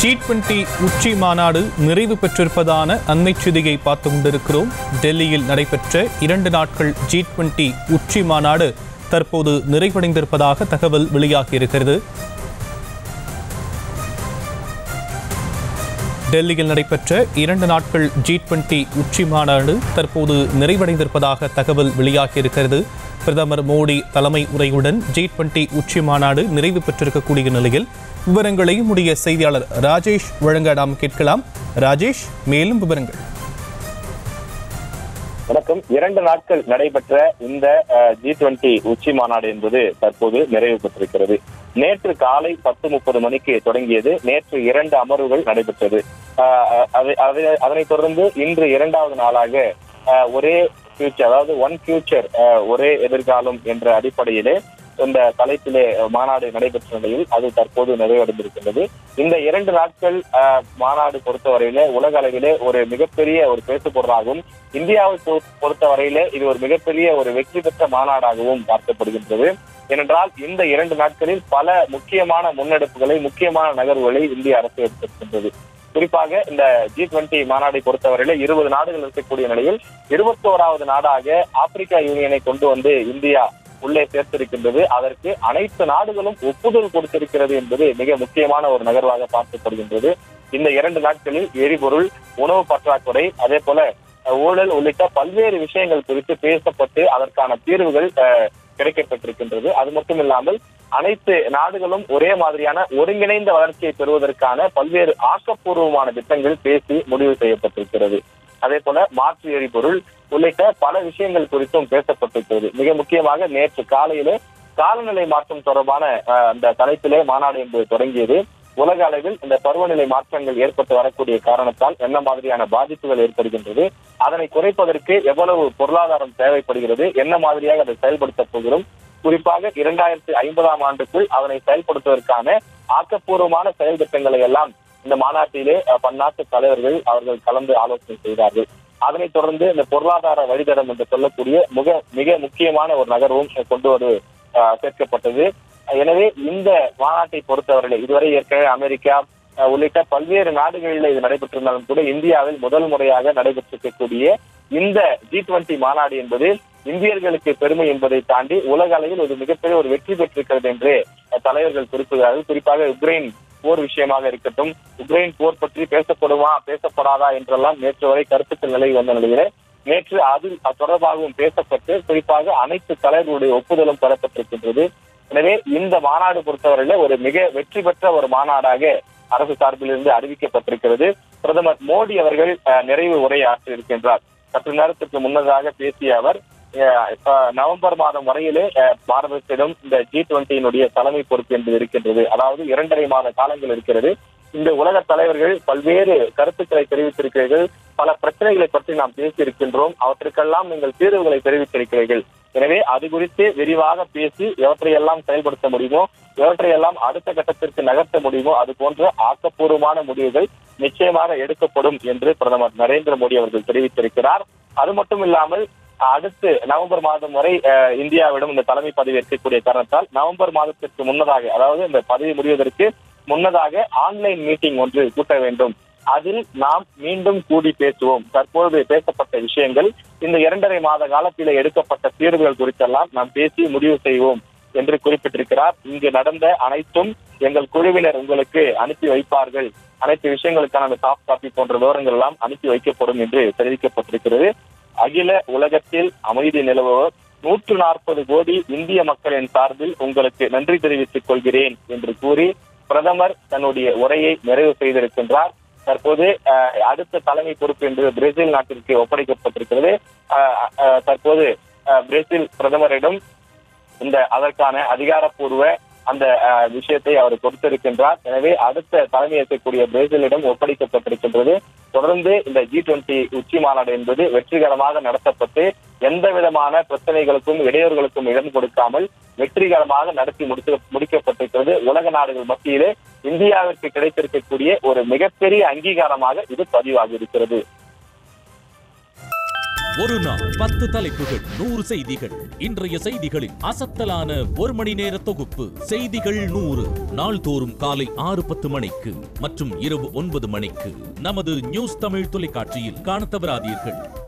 G twenty உச்சி மாநாடு நிறைவு பெற்றிருப்பதான அண்மை செய்தியை பார்த்து கொண்டிருக்கிறோம் டெல்லியில் நடைபெற்ற இரண்டு நாட்கள் ஜி டுவெண்டி உச்சி மாநாடு தற்போது நிறைவடைந்திருப்பதாக தகவல் வெளியாகியிருக்கிறது டெல்லியில் நடைபெற்ற இரண்டு நாட்கள் ஜி டுவெண்டி உச்சி மாநாடு தற்போது நிறைவடைந்திருப்பதாக தகவல் வெளியாகியிருக்கிறது பிரதமர் மோடி தலைமை உரையுடன் ஜி டுவெண்டி உச்சி மாநாடு நிறைவு பெற்றிருக்கக்கூடிய நிலையில் விவரங்களை உடைய செய்தியாளர் ராஜேஷ் வழங்க நாம் கேட்கலாம் ராஜேஷ் மேலும் விவரங்கள் வணக்கம் இரண்டு நாட்கள் நடைபெற்ற இந்த ஜி டுவெண்டி உச்சி மாநாடு என்பது தற்போது நிறைவு பெற்றிருக்கிறது நேற்று காலை பத்து முப்பது மணிக்கு தொடங்கியது நேற்று இரண்டு அமர்வுகள் நடைபெற்றது அஹ், அதை- அதை- அதனைத் தொடர்ந்து இன்று இரண்டாவது நாளாக அஹ், ஒரே ஃபியூச்சர் அதாவது ஒன் ஃபியூச்சர் ஒரே எதிர்காலம் என்ற அடிப்படையிலே இந்த தலைப்பிலே மாநாடு நடைபெற்ற நிலையில் அது தற்போது நிறைவடைந்திருக்கின்றது இந்த இரண்டு நாட்கள் அஹ், மாநாடு பொறுத்தவரையிலே உலக அளவிலே ஒரு மிகப்பெரிய ஒரு பேசு பொருளாகவும் இந்தியாவை பொ- பொறுத்தவரையிலே இது ஒரு மிகப்பெரிய ஒரு வெற்றி பெற்ற மாநாடாகவும் பார்க்கப்படுகின்றது ஏனென்றால் இந்த இரண்டு நாட்களில் பல முக்கியமான முன்னெடுப்புகளை முக்கியமான நகர்வுகளை இந்திய அரசு எடுத்திருக்கின்றது குறிப்பாக இந்த ஜி டுவெண்டி மாநாடை பொறுத்தவரையில இருபது நாடுகள் இருக்கக்கூடிய நிலையில் இருபத்தோராவது நாடாக ஆப்பிரிக்கா யூனியனை கொண்டு வந்து இந்தியா உள்ளே சேர்த்திருக்கின்றது அதற்கு அனைத்து நாடுகளும் ஒப்புதல் கொடுத்திருக்கிறது என்பது மிக முக்கியமான ஒரு நகர்வாக பார்க்கப்படுகின்றது இந்த இரண்டு நாட்களில் எரிபொருள் உணவு பற்றாக்குறை அதே போல அஹ், ஊழல் உள்ளிட்ட பல்வேறு விஷயங்கள் குறித்து பேசப்பட்டு அதற்கான தீர்வுகள் அஹ், கிடைக்கப்பட்டிருக்கின்றது அது மட்டும் இல்லாமல் அனைத்து நாடுகளும் ஒரே மாதிரியான ஒருங்கிணைந்த வளர்ச்சியை பெறுவதற்கான பல்வேறு ஆக்கப்பூர்வமான திட்டங்கள் பேசி முடிவு செய்யப்பட்டிருக்கிறது அதே போல மாற்று எரிபொருள் உள்ளிட்ட பல விஷயங்கள் குறித்தும் பேசப்பட்டிருக்கிறது மிக முக்கியமாக நேற்று காலையிலே காலநிலை மாற்றம் தொடர்பான அஹ், அந்த தலைப்பிலே மாநாடு என்பது தொடங்கியது உலக அளவில் இந்த பருவநிலை மாற்றங்கள் ஏற்பட்டு வரக்கூடிய காரணத்தால் என்ன மாதிரியான பாதிப்புகள் ஏற்படுகின்றது அதனை குறைப்பதற்கு எவ்வளவு பொருளாதாரம் தேவைப்படுகிறது என்ன மாதிரியாக அதை செயல்படுத்தப் போகிறோம் குறிப்பாக இரண்டாயிரத்தி ஐம்பதாம் ஆண்டுக்குள் அதனை செயல்படுத்துவதற்கான ஆக்கப்பூர்வமான செயல் திட்டங்களை எல்லாம் இந்த மாநாட்டிலே அஹ், பன்னாட்டு தலைவர்கள் அவர்கள் கலந்து ஆலோசனை செய்தார்கள் அதனைத் தொடர்ந்து இந்த பொருளாதார வழித்தடம் என்று சொல்லக்கூடிய மிக மிக முக்கியமான ஒரு நகர்வும் கொண்டு ஒரு அஹ், சேர்க்கப்பட்டது எனவே இந்த மாநாட்டை பொறுத்தவரையில் இதுவரை ஏற்கனவே அமெரிக்கா அஹ், உள்ளிட்ட பல்வேறு நாடுகளில் இது நடைபெற்றிருந்தாலும் கூட இந்தியாவில் முதல் முறையாக நடைபெற்றிருக்கக்கூடிய இந்த ஜி டுவெண்டி மாநாடு என்பது இந்தியர்களுக்கு பெருமை என்பதை தாண்டி உலக அளவில் ஒரு மிகப்பெரிய ஒரு வெற்றி பெற்றிருக்கிறது என்று அஹ், தலைவர்கள் குறிப்பிடுகிறார்கள் குறிப்பாக உக்ரைன் போர் விஷயமாக இருக்கட்டும் உக்ரைன் போர் பற்றி பேசப்படுமா பேசப்படாதா என்றெல்லாம் நேற்று வரை கருத்துக்கள் நிலை வந்த நிலையிலே நேற்று அதில் அது தொடர்பாகவும் பேசப்பட்டு குறிப்பாக அனைத்து தலைவர்களுடைய ஒப்புதலும் பெறப்பட்டிருக்கின்றது எனவே இந்த மாநாடு பொறுத்தவரையில ஒரு மிக வெற்றி பெற்ற ஒரு மாநாடாக அரசு சார்பில் இருந்து அறிவிக்கப்பட்டிருக்கிறது பிரதமர் மோடி அவர்கள் அஹ், நிறைவு உரை ஆற்றியிருக்கின்றார் சற்று நேரத்துக்கு முன்னதாக பேசிய அவர் அஹ், இப்ப நவம்பர் மாதம் வரையிலே அஹ், பாரதத்திடம் இந்த ஜி டுவெண்டியினுடைய தலைமை பொறுப்பு என்பது இருக்கின்றது அதாவது இரண்டரை மாத காலங்கள் இருக்கிறது இந்த உலக தலைவர்கள் பல்வேறு கருத்துக்களை தெரிவித்திருக்கிறீர்கள் பல பிரச்சனைகளை பற்றி நாம் பேசியிருக்கின்றோம் அவற்றுக்கெல்லாம் நீங்கள் தீர்வுகளை தெரிவித்திருக்கிறீர்கள் எனவே அது குறித்து விரிவாக பேசி எவற்றையெல்லாம் செயல்படுத்த முடியுமோ எவற்றையெல்லாம் அடுத்த கட்டத்திற்கு நகர்த்த முடியுமோ அது போன்ற ஆக்கப்பூர்வமான முடிவுகள் நிச்சயமாக எடுக்கப்படும் என்று பிரதமர் நரேந்திர மோடி அவர்கள் தெரிவித்திருக்கிறார் அது மட்டும் இல்லாமல் அடுத்து நவம்பர் மாதம் வரை அஹ், இந்தியாவிடம் இந்த தலைமை பதவி இருக்கக்கூடிய காரணத்தால் நவம்பர் மாதத்திற்கு முன்னதாக அதாவது இந்த பதவி முடிவதற்கு முன்னதாக ஆன்லைன் மீட்டிங் ஒன்று கூட்ட வேண்டும் அதில் நாம் மீண்டும் கூடி பேசுவோம் தற்பொழுது பேசப்பட்ட விஷயங்கள் இந்த இரண்டரை மாத காலத்திலே எடுக்கப்பட்ட தீர்வுகள் குறித்தெல்லாம் நாம் பேசி முடிவு செய்வோம் என்று குறிப்பிட்டிருக்கிறார் இங்கு நடந்த அனைத்தும் எங்கள் குழுவினர் உங்களுக்கு அனுப்பி வைப்பார்கள் அனைத்து விஷயங்களுக்கான அந்த சாஃப்ட் காப்பி போன்ற விவரங்கள் எல்லாம் அனுப்பி வைக்கப்படும் என்று தெரிவிக்கப்பட்டிருக்கிறது அகில உலகத்தில் அமைதி நிலவுவோர் நூற்று நாற்பது கோடி இந்திய மக்களின் சார்பில் உங்களுக்கு நன்றி தெரிவித்துக் கொள்கிறேன் என்று கூறி பிரதமர் தன்னுடைய உரையை நிறைவு செய்திருக்கின்றார் தற்போது அஹ், அடுத்த தலைமை பொறுப்பு என்று பிரேசில் நாட்டிற்கு ஒப்படைக்கப்பட்டிருக்கிறது அஹ், அஹ், தற்போது அஹ், பிரேசில் பிரதமரிடம் இந்த அதற்கான அதிகாரப்பூர்வ அந்த அஹ், விஷயத்தை அவர் கொடுத்திருக்கின்றார் எனவே அடுத்த தலைமையேற்கக்கூடிய பிரேசிலிடம் ஒப்படைக்கப்பட்டிருக்கின்றது தொடர்ந்து இந்த ஜி டுவெண்டி உச்சி மாநாடு என்பது வெற்றிகரமாக நடத்தப்பட்டு எந்த விதமான பிரச்சனைகளுக்கும் இடையூறுகளுக்கும் இடம் கொடுக்காமல் வெற்றிகரமாக நடத்தி முடித்து முடிக்கப்பட்டிருக்கிறது உலக நாடுகள் மத்தியிலே இந்தியாவிற்கு கிடைத்திருக்கக்கூடிய ஒரு மிகப்பெரிய அங்கீகாரமாக இது பதிவாகி இருக்கிறது ஒரு நாள் பத்து தலைப்புகள் நூறு செய்திகள் இன்றைய செய்திகளின் அசத்தலான ஒரு மணி நேர தொகுப்பு செய்திகள் நூறு நாள்தோறும் காலை ஆறு பத்து மணிக்கு மற்றும் இரவு ஒன்பது மணிக்கு நமது நியூஸ் தமிழ் தொலைக்காட்சியில் காணத் தவறாதீர்கள்